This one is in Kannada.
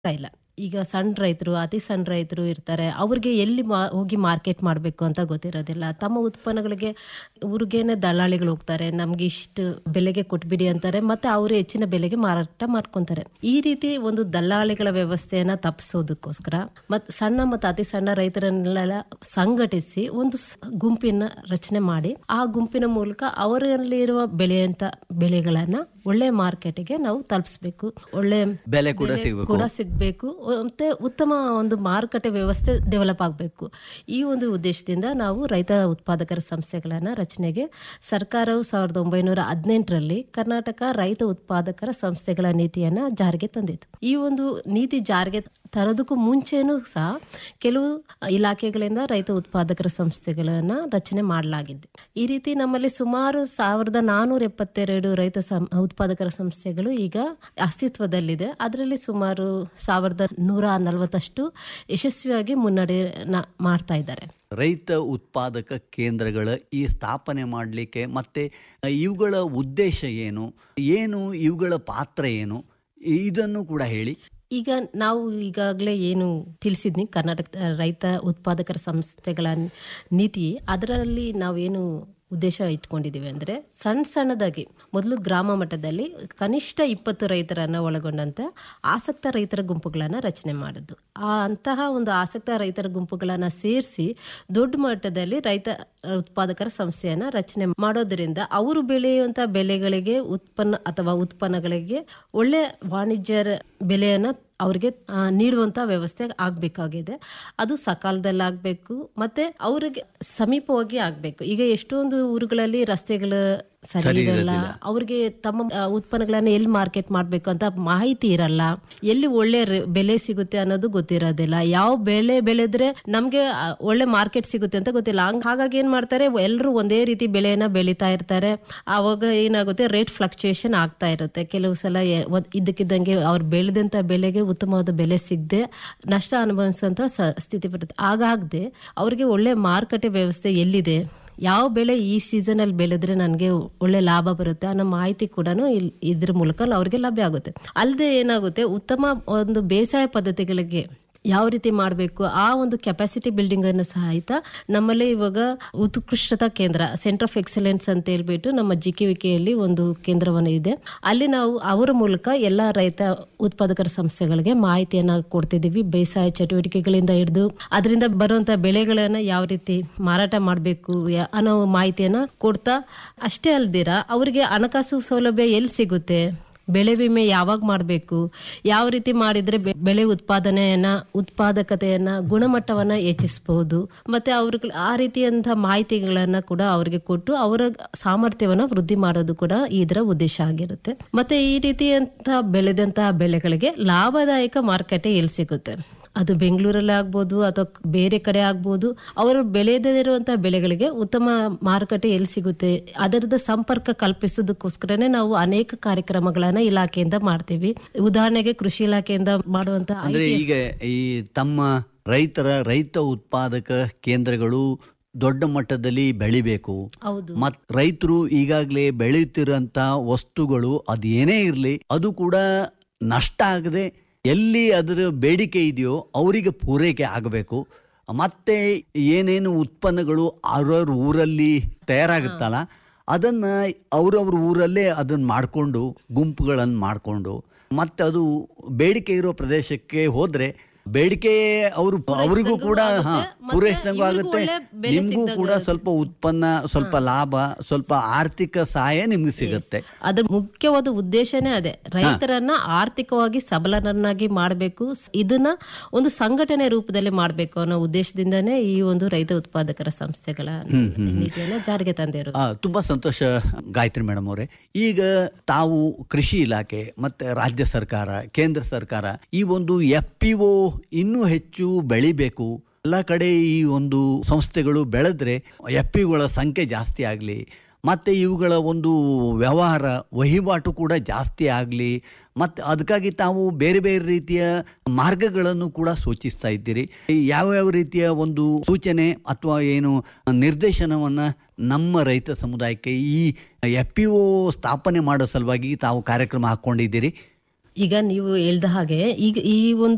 ಇಲ್ಲ ಈಗ ಸಣ್ಣ ರೈತರು ಅತಿ ಸಣ್ಣ ರೈತರು ಇರ್ತಾರೆ ಅವ್ರಿಗೆ ಎಲ್ಲಿ ಮಾ ಹೋಗಿ ಮಾರ್ಕೆಟ್ ಮಾಡಬೇಕು ಅಂತ ಗೊತ್ತಿರೋದಿಲ್ಲ ತಮ್ಮ ಉತ್ಪನ್ನಗಳಿಗೆ ಊರಿಗೇನೆ ದಲ್ಲಾಳಿಗಳು ಹೋಗ್ತಾರೆ ನಮ್ಗೆ ಇಷ್ಟು ಬೆಲೆಗೆ ಕೊಟ್ಬಿಡಿ ಅಂತಾರೆ ಮತ್ತೆ ಅವರು ಹೆಚ್ಚಿನ ಬೆಲೆಗೆ ಮಾರಾಟ ಮಾಡ್ಕೊಂತಾರೆ ಈ ರೀತಿ ಒಂದು ದಲ್ಲಾಳಿಗಳ ವ್ಯವಸ್ಥೆಯನ್ನ ತಪ್ಪಿಸೋದಕ್ಕೋಸ್ಕರ ಮತ್ ಸಣ್ಣ ಮತ್ತು ಅತಿ ಸಣ್ಣ ರೈತರನ್ನೆಲ್ಲ ಸಂಘಟಿಸಿ ಒಂದು ಸ್- ಗುಂಪಿನ ರಚನೆ ಮಾಡಿ ಆ ಗುಂಪಿನ ಮೂಲಕ ಅವರಲ್ಲಿರುವ ಬೆಳೆಯಂತ ಬೆಳೆಗಳನ್ನ ಒಳ್ಳೆ ಮಾರ್ಕೆಟ್ಗೆ ನಾವು ತಲುಪಿಸ್ಬೇಕು ಒಳ್ಳೆ ಬೆಲೆ ಕೂಡ ಸಿಗಬೇಕು ಕೂಡ ಸಿಗಬೇಕು ಮತ್ತೆ ಉತ್ತಮ ಒಂದು ಮಾರುಕಟ್ಟೆ ವ್ಯವಸ್ಥೆ ಡೆವಲಪ್ ಆಗಬೇಕು ಈ ಒಂದು ಉದ್ದೇಶದಿಂದ ನಾವು ರೈತ ಉತ್ಪಾದಕರ ಸಂಸ್ಥೆಗಳನ್ನ ರಚನೆಗೆ ಸರ್ಕಾರವು ಸಾವಿರದ ಒಂಬೈನೂರ ಹದಿನೆಂಟರಲ್ಲಿ ಕರ್ನಾಟಕ ರೈತ ಉತ್ಪಾದಕರ ಸಂಸ್ಥೆಗಳ ನೀತಿಯನ್ನ ಜಾರಿಗೆ ತಂದಿತ್ತು ಈ ಒಂದು ನೀತಿ ಜಾರಿಗೆ ತರೋದಕ್ಕೂ ಮುಂಚೆನೂ ಸಹ ಕೆಲವು ಇಲಾಖೆಗಳಿಂದ ರೈತ ಉತ್ಪಾದಕರ ಸಂಸ್ಥೆಗಳನ್ನ ರಚನೆ ಮಾಡಲಾಗಿದೆ ಈ ರೀತಿ ನಮ್ಮಲ್ಲಿ ಸುಮಾರು ಸಾವಿರದ ನಾನೂರ ಎಪ್ಪತ್ತೆರಡು ರೈತ ಸಂ- ಉತ್ಪಾದಕರ ಸಂಸ್ಥೆಗಳು ಈಗ ಅಸ್ತಿತ್ವದಲ್ಲಿದೆ ಅದರಲ್ಲಿ ಸುಮಾರು ಸಾವಿರದ ನೂರ ನಲವತ್ತಷ್ಟು ಯಶಸ್ವಿಯಾಗಿ ಮುನ್ನಡೆ ಮಾಡ್ತಾ ಇದ್ದಾರೆ ರೈತ ಉತ್ಪಾದಕ ಕೇಂದ್ರಗಳ ಈ ಸ್ಥಾಪನೆ ಮಾಡಲಿಕ್ಕೆ ಮತ್ತೆ ಇವುಗಳ ಉದ್ದೇಶ ಏನು ಏನು ಇವುಗಳ ಪಾತ್ರ ಏನು ಇದನ್ನು ಕೂಡ ಹೇಳಿ ಈಗ ನಾವು ಈಗಾಗಲೇ ಏನು ತಿಳಿಸಿದ್ನಿ ಕರ್ನಾಟಕ ರೈತ ಉತ್ಪಾದಕರ ಸಂಸ್ಥೆಗಳ ನೀತಿ ಅದರಲ್ಲಿ ನಾವೇನು ಉದ್ದೇಶ ಇಟ್ಕೊಂಡಿದ್ದೀವಿ ಅಂದರೆ ಸಣ್ಣ ಸಣ್ಣದಾಗಿ ಮೊದಲು ಗ್ರಾಮ ಮಟ್ಟದಲ್ಲಿ ಕನಿಷ್ಠ ಇಪ್ಪತ್ತು ರೈತರನ್ನು ಒಳಗೊಂಡಂತೆ ಆಸಕ್ತ ರೈತರ ಗುಂಪುಗಳನ್ನು ರಚನೆ ಮಾಡೋದು ಆ ಅಂತಹ ಒಂದು ಆಸಕ್ತ ರೈತರ ಗುಂಪುಗಳನ್ನು ಸೇರಿಸಿ ದೊಡ್ಡ ಮಟ್ಟದಲ್ಲಿ ರೈತ ಉತ್ಪಾದಕರ ಸಂಸ್ಥೆಯನ್ನು ರಚನೆ ಮಾಡೋದ್ರಿಂದ ಅವರು ಬೆಳೆಯುವಂಥ ಬೆಳೆಗಳಿಗೆ ಉತ್ಪನ್ನ ಅಥವಾ ಉತ್ಪನ್ನಗಳಿಗೆ ಒಳ್ಳೆ ವಾಣಿಜ್ಯ ಬೆಲೆಯನ್ನು ಅವ್ರಿಗೆ ಆ, ನೀಡುವಂತ ವ್ಯವಸ್ಥೆ ಆಗ್ಬೇಕಾಗಿದೆ ಅದು ಸಕಾಲದಲ್ಲಿ ಆಗ್ಬೇಕು ಮತ್ತೆ ಅವ್ರಿಗೆ ಸಮೀಪವಾಗಿ ಆಗ್ಬೇಕು ಈಗ ಎಷ್ಟೊಂದು ಊರುಗಳಲ್ಲಿ ರಸ್ತೆಗಳು ಸರಿ ಇರಲ್ಲ ಅವ್ರಿಗೆ ತಮ್ಮ ಆ, ಉತ್ಪನ್ನಗಳನ್ನ ಎಲ್ಲಿ ಮಾರ್ಕೆಟ್ ಮಾಡ್ಬೇಕು ಅಂತ ಮಾಹಿತಿ ಇರಲ್ಲ ಎಲ್ಲಿ ಒಳ್ಳೆ ರೆ- ಬೆಲೆ ಸಿಗುತ್ತೆ ಅನ್ನೋದು ಗೊತ್ತಿರೋದಿಲ್ಲ ಯಾವ ಬೆಳೆ ಬೆಳೆದ್ರೆ ನಮ್ಗೆ ಆ, ಒಳ್ಳೆ ಮಾರ್ಕೆಟ್ ಸಿಗುತ್ತೆ ಅಂತ ಗೊತ್ತಿಲ್ಲ ಹಂಗ್ ಹಾಗಾಗಿ ಏನ್ ಮಾಡ್ತಾರೆ ಎಲ್ಲರೂ ಒಂದೇ ರೀತಿ ಬೆಳೆಯನ್ನ ಬೆಳೀತಾ ಇರ್ತಾರೆ ಅವಾಗ ಏನಾಗುತ್ತೆ ರೇಟ್ ಫ್ಲಕ್ಚುಯೇಷನ್ ಆಗ್ತಾ ಇರುತ್ತೆ ಕೆಲವು ಸಲ ಎ- ಒಂದ್- ಇದ್ದಕ್ಕಿದ್ದಂಗೆ ಅವ್ರು ಬೆಳೆದಂತ ಬೆಲೆಗೆ ಉತ್ತಮವಾದ ಬೆಲೆ ಸಿಗದೆ ನಷ್ಟ ಅನುಭವಿಸುವಂತ ಸ- ಸ್ಥಿತಿ ಬರುತ್ತೆ ಹಾಗಾಗದೆ ಅವ್ರಿಗೆ ಒಳ್ಳೆ ಮಾರುಕಟ್ಟೆ ವ್ಯವಸ್ಥೆ ಎಲ್ಲಿದೆ ಯಾವ ಬೆಳೆ ಈ ಸೀಸನ್ ಅಲ್ಲಿ ಬೆಳೆದ್ರೆ ನನಗೆ ಒಳ್ಳೆ ಲಾಭ ಬರುತ್ತೆ ಅನ್ನೋ ಮಾಹಿತಿ ಕೂಡ ಇದ್ರ ಮೂಲಕ ಅವ್ರಿಗೆ ಲಭ್ಯ ಆಗುತ್ತೆ ಅಲ್ಲದೆ ಏನಾಗುತ್ತೆ ಉತ್ತಮ ಒಂದು ಬೇಸಾಯ ಪದ್ಧತಿಗಳಿಗೆ ಯಾವ ರೀತಿ ಮಾಡಬೇಕು ಆ ಒಂದು ಕೆಪಾಸಿಟಿ ಬಿಲ್ಡಿಂಗ್ ಅನ್ನು ಸಹಿತ ನಮ್ಮಲ್ಲಿ ಇವಾಗ ಉತ್ಕೃಷ್ಟತಾ ಕೇಂದ್ರ ಸೆಂಟರ್ ಆಫ್ ಎಕ್ಸಲೆನ್ಸ್ ಅಂತ ಹೇಳ್ಬಿಟ್ಟು ನಮ್ಮ ಜಿ ಕೆ ವಿಕೆಯಲ್ಲಿ ಒಂದು ಕೇಂದ್ರವನ್ನು ಇದೆ ಅಲ್ಲಿ ನಾವು ಅವರ ಮೂಲಕ ಎಲ್ಲ ರೈತ ಉತ್ಪಾದಕರ ಸಂಸ್ಥೆಗಳಿಗೆ ಮಾಹಿತಿಯನ್ನ ಕೊಡ್ತಿದ್ದೀವಿ ಬೇಸಾಯ ಚಟುವಟಿಕೆಗಳಿಂದ ಹಿಡಿದು ಅದರಿಂದ ಬರುವಂತ ಬೆಳೆಗಳನ್ನ ಯಾವ ರೀತಿ ಮಾರಾಟ ಮಾಡಬೇಕು ಅನ್ನೋ ಮಾಹಿತಿಯನ್ನ ಕೊಡ್ತಾ ಅಷ್ಟೇ ಅಲ್ದಿರ ಅವರಿಗೆ ಹಣಕಾಸು ಸೌಲಭ್ಯ ಎಲ್ಲಿ ಸಿಗುತ್ತೆ ಬೆಳೆ ವಿಮೆ ಯಾವಾಗ ಮಾಡಬೇಕು ಯಾವ ರೀತಿ ಮಾಡಿದ್ರೆ ಬೆ- ಬೆಳೆ ಉತ್ಪಾದನೆಯನ್ನ ಉತ್ಪಾದಕತೆಯನ್ನ ಗುಣಮಟ್ಟವನ್ನ ಹೆಚ್ಚಿಸಬಹುದು ಮತ್ತೆ ಅವ್ರಿಗೆ ಆ ರೀತಿಯಂತ ಮಾಹಿತಿಗಳನ್ನ ಕೂಡ ಅವರಿಗೆ ಕೊಟ್ಟು ಅವರ ಸಾಮರ್ಥ್ಯವನ್ನ ವೃದ್ಧಿ ಮಾಡೋದು ಕೂಡ ಇದರ ಉದ್ದೇಶ ಆಗಿರುತ್ತೆ ಮತ್ತೆ ಈ ರೀತಿಯಂತ ಬೆಳೆದಂತಹ ಬೆಳೆಗಳಿಗೆ ಲಾಭದಾಯಕ ಮಾರುಕಟ್ಟೆ ಎಲ್ಲಿ ಸಿಗುತ್ತೆ ಅದು ಬೆಂಗಳೂರಲ್ಲಿ ಆಗ್ಬೋದು ಅಥವಾ ಬೇರೆ ಕಡೆ ಆಗ್ಬೋದು ಅವರು ಬೆಳೆಯದೇ ಇರುವಂತಹ ಬೆಳೆಗಳಿಗೆ ಉತ್ತಮ ಮಾರುಕಟ್ಟೆ ಎಲ್ಲಿ ಸಿಗುತ್ತೆ ಅದರದ ಸಂಪರ್ಕ ಕಲ್ಪಿಸೋದಕ್ಕೋಸ್ಕರನೇ ನಾವು ಅನೇಕ ಕಾರ್ಯಕ್ರಮಗಳನ್ನ ಇಲಾಖೆಯಿಂದ ಮಾಡ್ತೀವಿ ಉದಾಹರಣೆಗೆ ಕೃಷಿ ಇಲಾಖೆಯಿಂದ ಮಾಡುವಂತ ಅಂದ್ರೆ ಈಗ ಈ ತಮ್ಮ ರೈತರ ರೈತ ಉತ್ಪಾದಕ ಕೇಂದ್ರಗಳು ದೊಡ್ಡ ಮಟ್ಟದಲ್ಲಿ ಬೆಳಿಬೇಕು ಹೌದು ಮತ್ ರೈತರು ಈಗಾಗಲೇ ಬೆಳೆಯುತ್ತಿರೋಂಥ ವಸ್ತುಗಳು ಅದೇನೇ ಇರಲಿ ಅದು ಕೂಡ ನಷ್ಟ ಆಗದೆ ಎಲ್ಲಿ ಅದರ ಬೇಡಿಕೆ ಇದೆಯೋ ಅವರಿಗೆ ಪೂರೈಕೆ ಆಗಬೇಕು ಮತ್ತೆ ಏನೇನು ಉತ್ಪನ್ನಗಳು ಅವ್ರವ್ರ ಊರಲ್ಲಿ ತಯಾರಾಗುತ್ತಲ್ಲ ಅದನ್ನ ಅವ್ರವ್ರ ಊರಲ್ಲೇ ಅದನ್ನ ಮಾಡಿಕೊಂಡು ಗುಂಪುಗಳನ್ನು ಮಾಡಿಕೊಂಡು ಮತ್ತೆ ಅದು ಬೇಡಿಕೆ ಇರೋ ಪ್ರದೇಶಕ್ಕೆ ಹೋದ್ರೆ ಬೇಡಿಕೆ ಅವರು ಅವರಿಗೂ ಕೂಡ ಹಾ ಪೂರೈಸಿದಂಗೂ ಆಗುತ್ತೆ ನಿಮಗೂ ಕೂಡ ಸ್ವಲ್ಪ ಉತ್ಪನ್ನ ಸ್ವಲ್ಪ ಲಾಭ ಸ್ವಲ್ಪ ಆರ್ಥಿಕ ಸಹಾಯ ನಿಮ್ಗೆ ಸಿಗುತ್ತೆ ಅದ್ರ ಮುಖ್ಯವಾದ ಉದ್ದೇಶನೇ ಅದೇ ರೈತರನ್ನ ಆರ್ಥಿಕವಾಗಿ ಸಬಲರನ್ನಾಗಿ ಮಾಡಬೇಕು ಇದನ್ನ ಒಂದು ಸಂಘಟನೆ ರೂಪದಲ್ಲಿ ಮಾಡಬೇಕು ಅನ್ನೋ ಉದ್ದೇಶದಿಂದನೇ ಈ ಒಂದು ರೈತ ಉತ್ಪಾದಕರ ಸಂಸ್ಥೆಗಳ ನೀತಿಯನ್ನ ಜಾರಿಗೆ ತಂದಿರೋದು ಆ, ತುಂಬಾ ಸಂತೋಷ ಗಾಯತ್ರಿ ಮೇಡಮ್ ಅವರೇ ಈಗ ತಾವು ಕೃಷಿ ಇಲಾಖೆ ಮತ್ತೆ ರಾಜ್ಯ ಸರ್ಕಾರ ಕೇಂದ್ರ ಸರ್ಕಾರ ಈ ಒಂದು ಎಫ್ ಪಿ ಒ ಇನ್ನೂ ಹೆಚ್ಚು ಬೆಳಿಬೇಕು ಎಲ್ಲ ಕಡೆ ಈ ಒಂದು ಸಂಸ್ಥೆಗಳು ಬೆಳೆದ್ರೆ ಎಫ್ ಪಿಗಳ ಸಂಖ್ಯೆ ಜಾಸ್ತಿ ಆಗಲಿ ಮತ್ತು ಇವುಗಳ ಒಂದು ವ್ಯವಹಾರ ವಹಿವಾಟು ಕೂಡ ಜಾಸ್ತಿ ಆಗಲಿ ಮತ್ತು ಅದಕ್ಕಾಗಿ ತಾವು ಬೇರೆ ಬೇರೆ ರೀತಿಯ ಮಾರ್ಗಗಳನ್ನು ಕೂಡ ಸೂಚಿಸ್ತಾ ಇದ್ದೀರಿ ಈ ಯಾವ್ಯಾವ ರೀತಿಯ ಒಂದು ಸೂಚನೆ ಅಥವಾ ಏನು ನಿರ್ದೇಶನವನ್ನು ನಮ್ಮ ರೈತ ಸಮುದಾಯಕ್ಕೆ ಈ ಎಫ್ ಪಿ ಒ ಸ್ಥಾಪನೆ ಮಾಡೋ ಸಲುವಾಗಿ ತಾವು ಕಾರ್ಯಕ್ರಮ ಹಾಕ್ಕೊಂಡಿದ್ದೀರಿ ಈಗ ನೀವು ಹೇಳ್ದ ಹಾಗೆ ಈಗ ಈ ಒಂದು